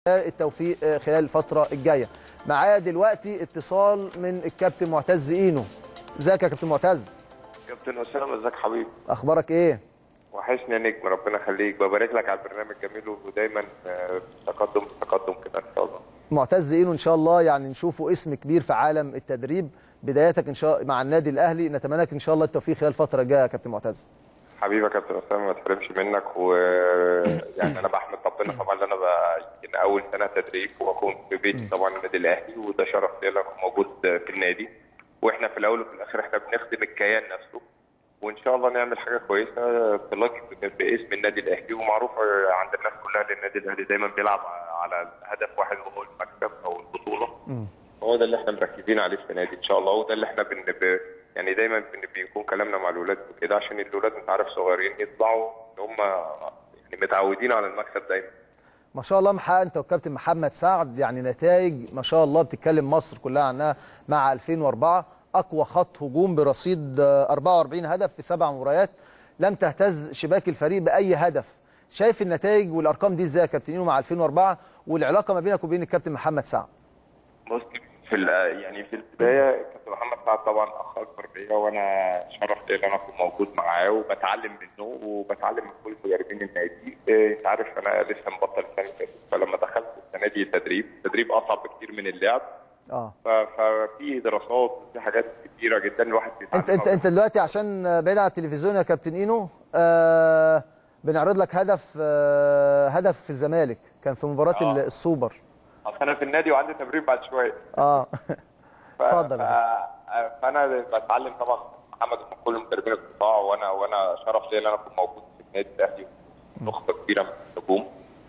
التوفيق خلال الفتره الجايه معايا دلوقتي اتصال من الكابتن معتز اينو ازيك يا كابتن معتز كابتن اسامه ازيك حبيبي اخبارك ايه وحشني يا نجم ربنا يخليك ببارك لك على البرنامج الجميل ودايما في تقدم في تقدم كده ان شاء الله معتز اينو ان شاء الله يعني نشوفه اسم كبير في عالم التدريب بدايتك ان شاء مع النادي الاهلي نتمنى لك ان شاء الله التوفيق خلال الفتره الجايه يا كابتن معتز حبيبي يا كابتن اسامه ما تحرمش منك ويعني انا بحمد ربنا طبعا ان انا بقى يمكن اول سنه تدريب واكون في بيتي طبعا النادي الاهلي وده شرف لي ان اكون موجود في النادي واحنا في الاول وفي الاخر احنا بنخدم الكيان نفسه وان شاء الله نعمل حاجه كويسه تليق باسم النادي الاهلي ومعروف عند الناس كلها ان النادي الاهلي دايما بيلعب على هدف واحد وهو المكسب او البطوله هو ده اللي احنا مركزين عليه السنه دي ان شاء الله وده اللي احنا بن ب... يعني دايما بن... بيكون كلامنا مع الاولاد وكده عشان الاولاد انت عارف صغيرين يطلعوا ان هم يعني متعودين على المكسب دايما ما شاء الله محقق انت والكابتن محمد سعد يعني نتائج ما شاء الله بتتكلم مصر كلها عنها مع 2004 اقوى خط هجوم برصيد 44 هدف في سبع مباريات لم تهتز شباك الفريق باي هدف شايف النتائج والارقام دي ازاي يا كابتن مع 2004 والعلاقه ما بينك وبين الكابتن محمد سعد بص في يعني في البدايه كابتن محمد سعد طبعا اخ اكبر بيا وانا شرف لي ان انا اكون موجود معاه وبتعلم منه وبتعلم من كل مدربين النادي انت عارف انا لسه مبطل السنه فلما دخلت السنه دي التدريب التدريب اصعب بكتير من اللعب اه ففي دراسات وفي حاجات كتيره جدا الواحد انت انت انت دلوقتي عشان بعيد عن التلفزيون يا كابتن اينو آه بنعرض لك هدف آه هدف في الزمالك كان في مباراه آه. السوبر اصل انا في النادي وعندي تمرين بعد شويه اه اتفضل ف... فانا بتعلم طبعا محمد من كل مدربين القطاع وانا وانا شرف لي ان انا اكون موجود في النادي الاهلي نخبه كبيره من النجوم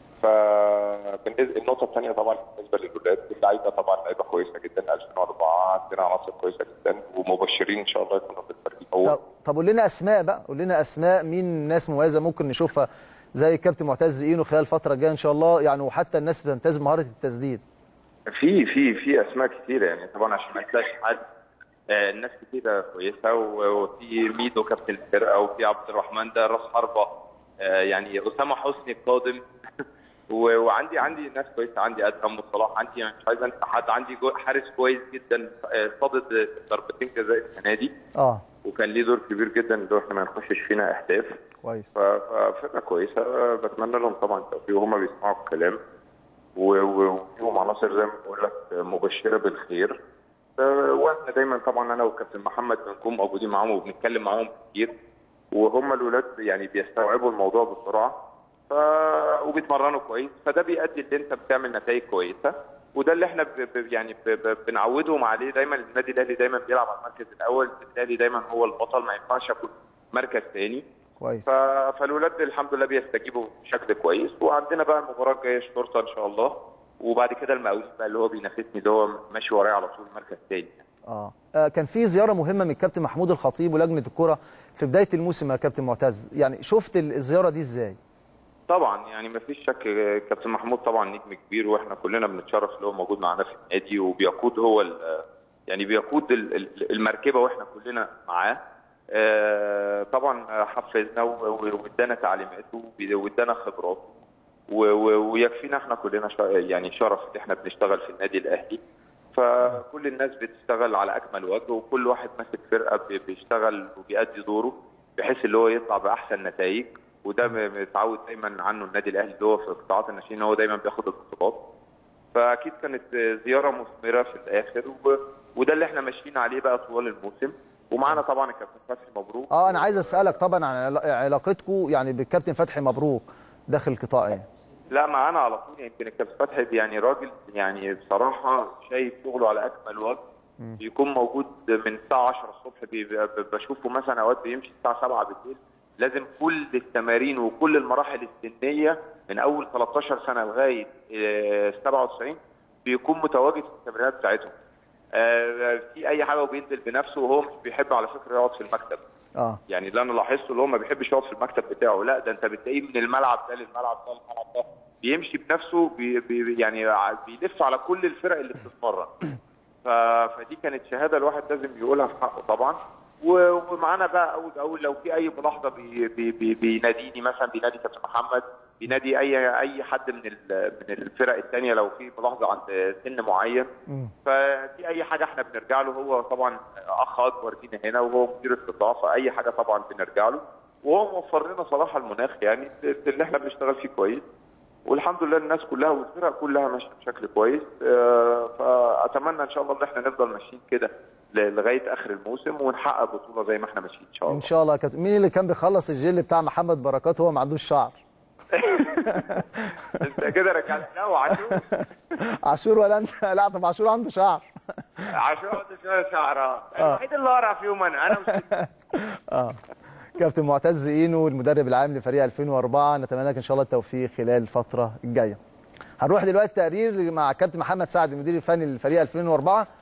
فبالنسبه النقطه الثانيه طبعا بالنسبه للولاد اللعيبه طبعا لعيبه كويسه جدا 2004 عندنا عناصر كويسه جدا ومبشرين ان شاء الله يكونوا في الفريق طب طب قول لنا اسماء بقى قول لنا اسماء مين ناس مميزه ممكن نشوفها زي الكابتن معتز اينو خلال الفتره الجايه ان شاء الله يعني وحتى الناس تمتاز بمهاره التسديد في في في اسماء كتيره يعني طبعا عشان ما تلاقيش حد آه الناس كتيره كويسه وفي ميدو كابتن الفرقه وفي عبد الرحمن ده راس حربه آه يعني اسامه حسني القادم وعندي عندي ناس كويسه عندي ادهم وصلاح عندي مش عايز انسى حد عندي حارس كويس جدا صادد ضربتين جزاء السنه دي اه وكان ليه دور كبير جدا اللي احنا ما نخشش فينا اهداف كويس ففرقه كويسه بتمنى لهم طبعا التوفيق وهم بيسمعوا الكلام وفيهم عناصر زي ما بقول لك مبشره بالخير واحنا دايما طبعا انا والكابتن محمد بنكون موجودين معاهم وبنتكلم معاهم كتير وهم الاولاد يعني بيستوعبوا الموضوع بسرعه ف... وبيتمرنوا كويس فده بيؤدي ان انت بتعمل نتائج كويسه وده اللي احنا ب... ب... يعني ب... ب... بنعودهم عليه دايما النادي الاهلي دايما بيلعب على المركز الاول النادي الاهلي دايما هو البطل ما ينفعش يكون مركز ثاني كويس ف... فالولاد الحمد لله بيستجيبوا بشكل كويس وعندنا بقى المباراه الجايه شرطه ان شاء الله وبعد كده المقاولين بقى اللي هو بينافسني ده هو ماشي ورايا على طول مركز ثاني آه. اه كان في زياره مهمه من الكابتن محمود الخطيب ولجنه الكره في بدايه الموسم يا كابتن معتز يعني شفت الزياره دي ازاي طبعا يعني ما فيش شك كابتن محمود طبعا نجم كبير واحنا كلنا بنتشرف اللي هو موجود معانا في النادي وبيقود هو يعني بيقود المركبه واحنا كلنا معاه طبعا حفزنا وادانا تعليماته وادانا خبرات ويكفينا احنا كلنا يعني شرف ان احنا بنشتغل في النادي الاهلي فكل الناس بتشتغل على اكمل وجه وكل واحد ماسك فرقه بيشتغل وبيأدي دوره بحيث اللي هو يطلع باحسن نتائج وده متعود دايما عنه النادي الاهلي اللي هو في قطاعات الناشئين هو دايما بياخد البطولات فاكيد كانت زياره مثمره في الاخر و... وده اللي احنا ماشيين عليه بقى طوال الموسم ومعانا طبعا الكابتن فتحي مبروك اه انا عايز اسالك طبعا عن علاقتكم يعني بالكابتن فتحي مبروك داخل القطاع ايه لا معانا على طول يمكن الكابتن فتحي يعني راجل يعني بصراحه شايف شغله على اكمل وجه بيكون موجود من الساعه 10 الصبح بشوفه مثلا اوقات بيمشي الساعه 7 بالليل لازم كل التمارين وكل المراحل السنيه من اول 13 سنه لغايه 97 بيكون متواجد في التمرينات بتاعتهم. في اي حاجه وبينزل بنفسه وهو مش بيحب على فكره يقعد في المكتب. اه يعني اللي انا لاحظته اللي هو ما بيحبش يقعد في المكتب بتاعه لا ده انت بتلاقيه من الملعب ده للملعب ده للملعب ده بيمشي بنفسه بي بي يعني بيلف على كل الفرق اللي بتتمرن. فدي كانت شهاده الواحد لازم يقولها في حقه طبعا ومعانا بقى اول باول لو في اي ملاحظه بي بي بي بيناديني مثلا بينادي كابتن محمد بينادي اي اي حد من ال- من الفرق الثانيه لو في ملاحظه عند سن معين ففي اي حاجه احنا بنرجع له هو طبعا اخ اكبر فينا هنا وهو مدير استضافه اي حاجه طبعا بنرجع له وهو موفر لنا صراحه المناخ يعني اللي احنا بنشتغل فيه كويس والحمد لله الناس كلها والفرق كلها ماشيه بشكل كويس آه، فاتمنى ان شاء الله ان احنا نفضل ماشيين كده ل- لغايه اخر الموسم ونحقق بطوله زي ما احنا ماشيين ان شاء الله ان شاء الله يا كابتن مين اللي كان بيخلص الجيل بتاع محمد بركات وهو ما عندوش شعر انت كده رجعت لا وعاشور عاشور ولا انت لا طب عاشور عنده شعر عاشور عنده شويه شعر الوحيد اللي اقرع فيهم انا انا مش اه كابتن معتز اينو المدرب العام لفريق 2004 نتمنى لك ان شاء الله التوفيق خلال الفتره الجايه هنروح دلوقتي تقرير مع كابتن محمد سعد المدير الفني للفريق 2004